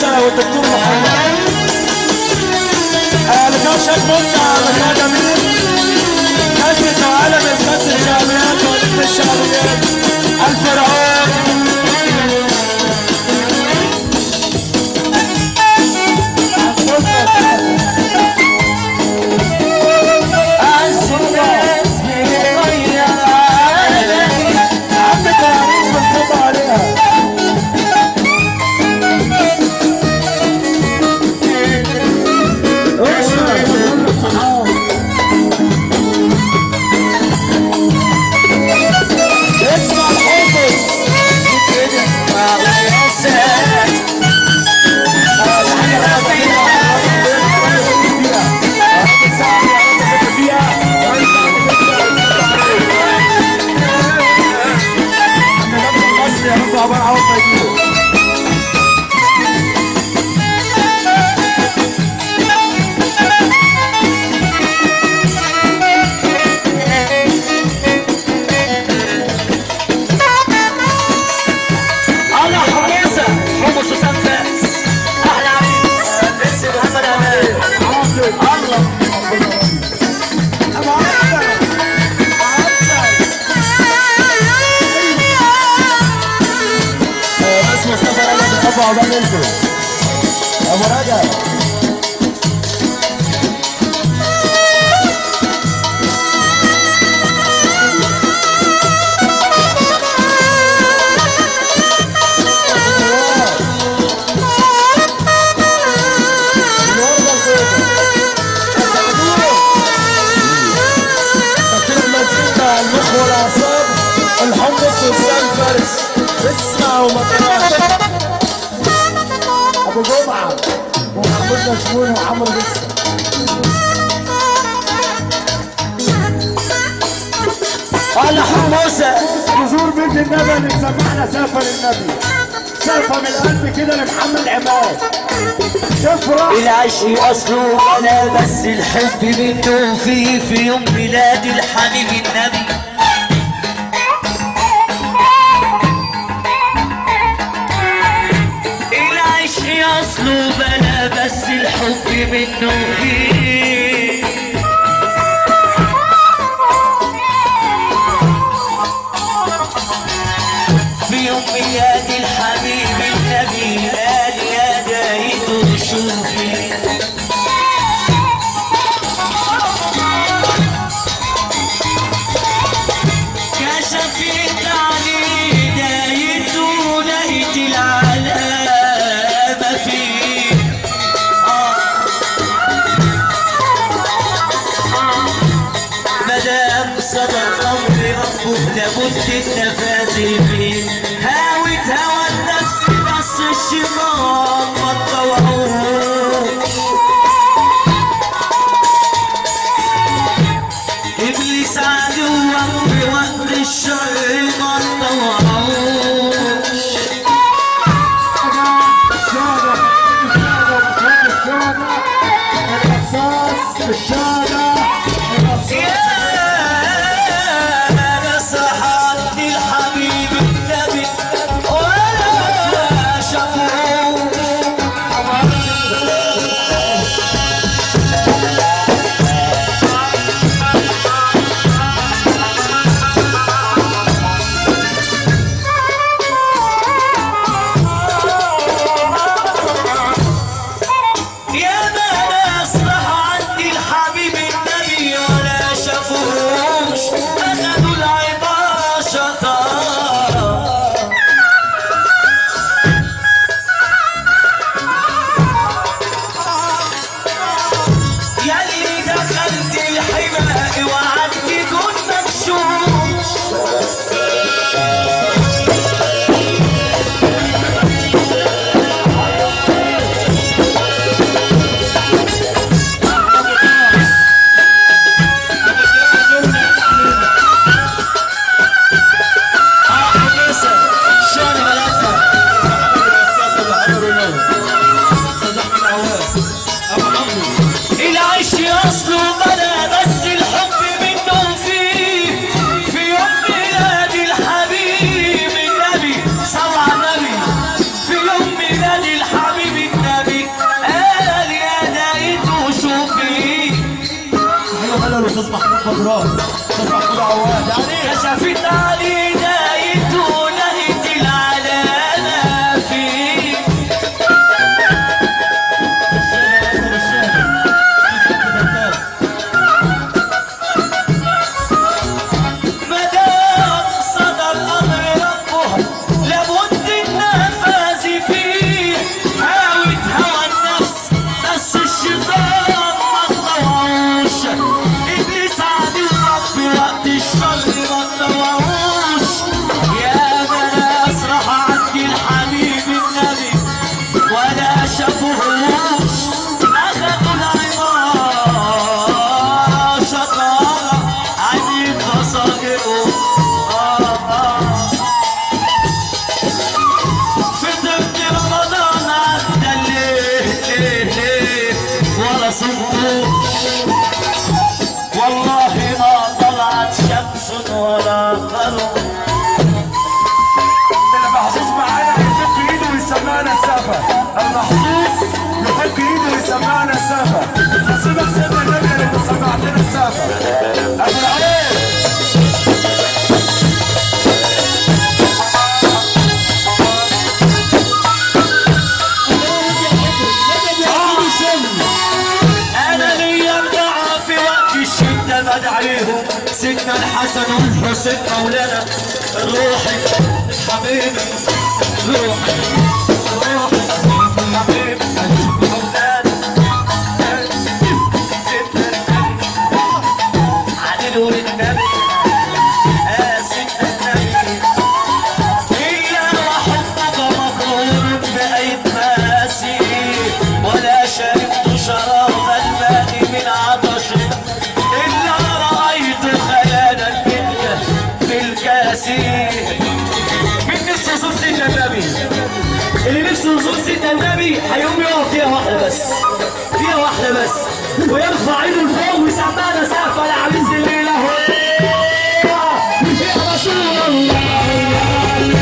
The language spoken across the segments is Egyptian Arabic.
عيسى والدكتور محمد آه، لكوشك ممتع مكان جميل كاسة عالم الكاس الشعبيات ولد الشعبيات الفرعون أعز الناس بيغير عالمي عمك العريس بنحب عليها اسمع الحفظ عبارة عن فايدين انا حموسه حمص وسام فاس احلى عريس بس محمد امان بس مصطفى رجب بنحبه عقبال منكم ابو رجب دكتور المزيكا المخ والاعصاب الحمص والسام فارس اسمع وما تقراش ابو جمعه ومحمود مشمون وعمرو لسه انا حموسه حضور بيت النبي اللي سمعنا سافر النبي سافر من القلب كده لمحمد عماد تفرح العشق اصله انا بس الحب منه في في يوم ميلاد الحبيب النبي العشق اصله بلا بس الحب منه فيه في يوم ميلاد الحبيب النبي قال يا دايته شوفي كشفت عليه دايته لقيت العلامة فيه مدام صدق امر ربه لابد التفاصيل فيه هاوت هوى النفس بس الشيطان ما تطوعوش ابليس عدوك في وقت الشر ما تطوعوش الشارع الشارع الشارع الرصاص الشارع الرصاص يا نصحت الحبيب النبي ولا شافوش يا ما نصح عندي الحبيب خضراء استاذ محمود عواد يعني كشفت علينا ولقيت العلامة فيك مدام صدى الأمر ربه لابد النفاذ فيه هاوت هوى النفس بس الشيطان ما طوعوش ابليس عدو رب وقت الشر ما طوعوش يا ناس راح عندي الحبيب النبي ولا شافوهوش اخذوا العمار شطارة عديد مصادقه آه آه فطرت رمضان عدى ليه ليه ليه ولا صمتوش والله ما طلعت شمس ولا قمر المحظوظ معانا يحب ايده ويسمعنا السافة المحظوظ يحب ايده ويسمعنا السافة نصيبك سيدنا النبي اللي سمعتنا السافة ابو العين انا ليا الدعاء في وقت الشده بدعيهم سيدنا الحسن والحسين مولانا روحي حبيبي روحي روحي حبيبي مولانا سيدنا النبي علي نور النبي آه سيدنا النبي إلا وحبك مغرور بأيد ماسي ولا شربت شراب الماء من عطش إلا رأيت خيالا منك في الكاسي من نفسه يزور سيدنا النبي اللي نفسه يزور سيدنا النبي هيقوم يقف فيها واحدة بس فيها واحدة بس ويرفع ايده لفوق ويسمعنا سقف العريس الليلة يا رسول الله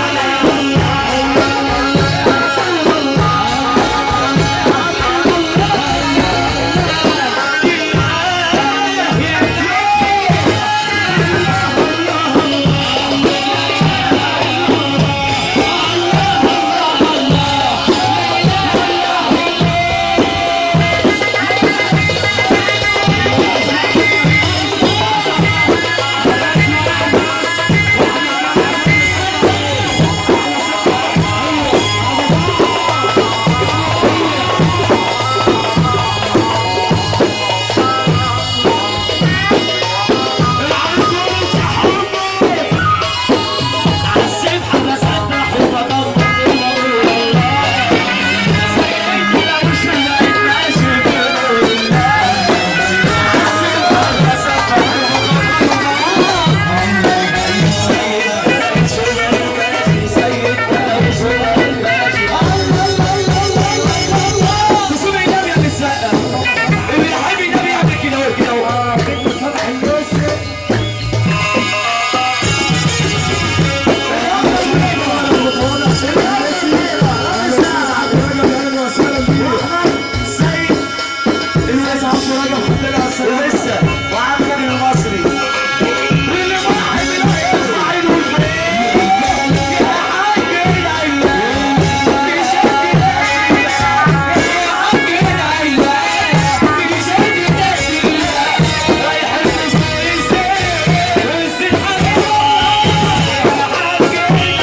ولسه وعبد المصري اللي واحد يرفع عينه الخير يا حاج العيلة بشكل يا حاج العيلة بشكل رايح المسجد بس الحاج يا حاج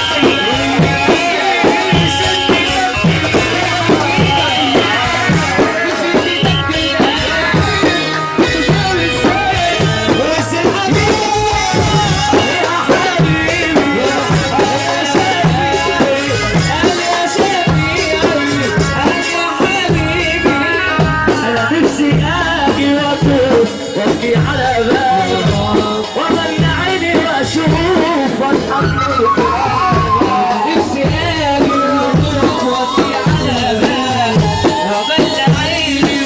بس وابكي على بالك وبين عيني واشوف واضحك نفسي اجي وابكي على بالك وبين عيني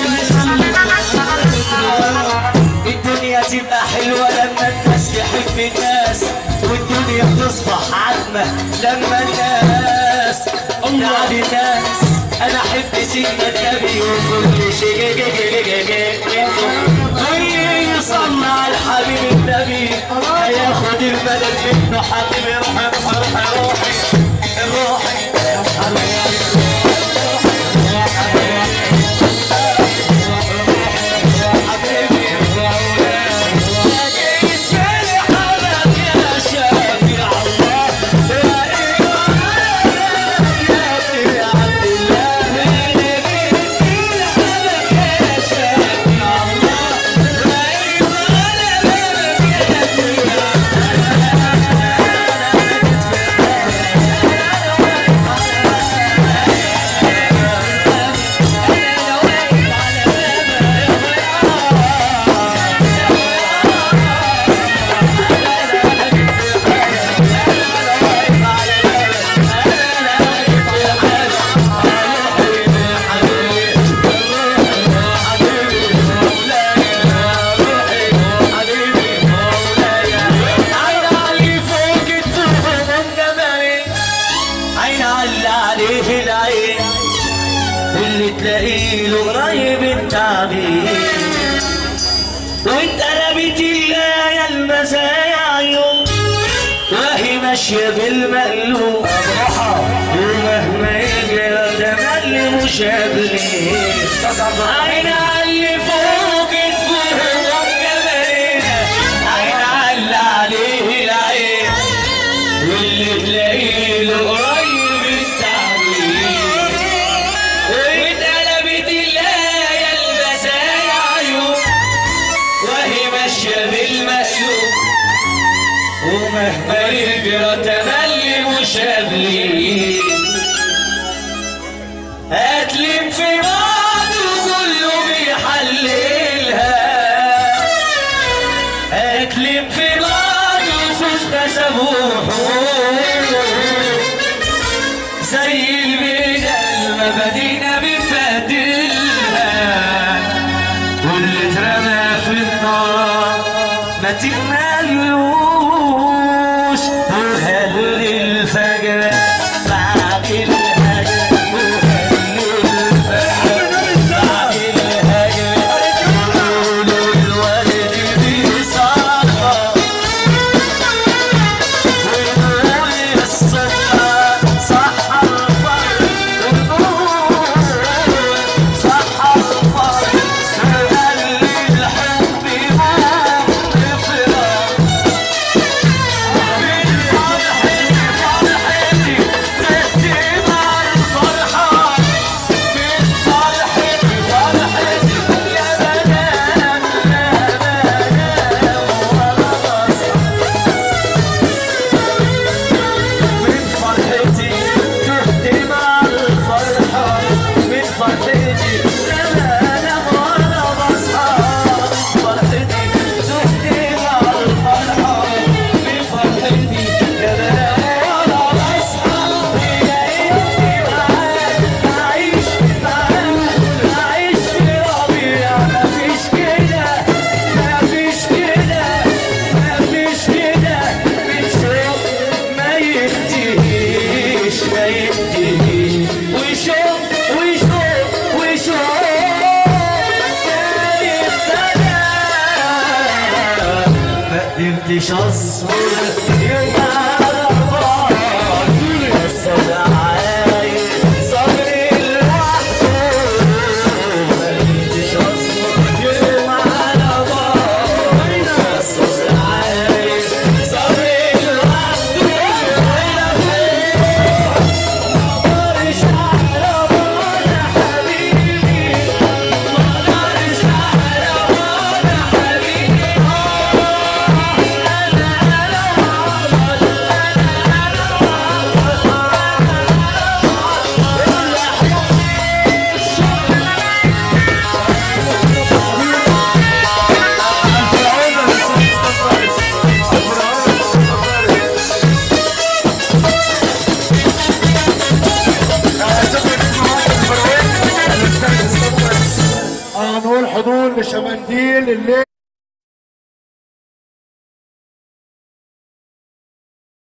الدنيا تبقى حلوة لما الناس تحب الناس والدنيا تصبح عتمة لما الناس تعب الناس انا احب سيدنا النبي وكل شيء كل صلى على الحبيب النبي هياخد المدد منه حبيبي روحي روحي روحي روحي روحي حبيبي يسالي حالك يا شافع الله لا إله يا عبد الله يسالي حالك يا شافع الله لا عين على عليه العين اللي تلاقيه له قريب التعبير واتقلبت الآية المزايا عيون وهي ماشية بالمقلوب ومهما يجري تملي مشابلين عين على اللي فوق الفوق والجمالين عين على عليه العين واللي تلاقيه له قريب التعبير واتقلبت الآية المزايا عيون وهي ماشية بالمقلوب ومهما يجرى تملي مشابلين هتلم في بعضه كله بيحللها هتلم في بعضه سوسته سبوحه زي البدل مبادينا بنبدلها واللي اترمى في النار ما تملوش وهل الفجر بعد الهجر وهل الفجر بعد الهجر يقولوا الولد بيصفى ونقول الصدفة صح الفرق ونقول صح الفرق وقال الحب مغفرة من فرحتي فرحتي تهتم على الفرحة من فرحتي فرحتي يا بنات يا بنات ولا بصر من فرحتي تهدي مع الفرحة من فرحتي لا لا لا ولا بصحى من فرحتي تهدي مع الفرحة من فرحتي لا لا ولا بصحى ليالي معاك أعيش معاك أعيش في ربيع مفيش كده مفيش كده مفيش كده بتشوف ما ينتهيش ما ينتهيش وشوف وشوف وشوف تاني سنة ما قدرتش اصبر يبقى على بعض بس انا عايز صبري لوحده ما قدرتش اصبر يبقى على بعض بس انا عايز صبري لوحده ولا مقدرش على بعض يا حبيبي مقدرش على بعض يا حبيبي هنقول حضور لشمنديل الليل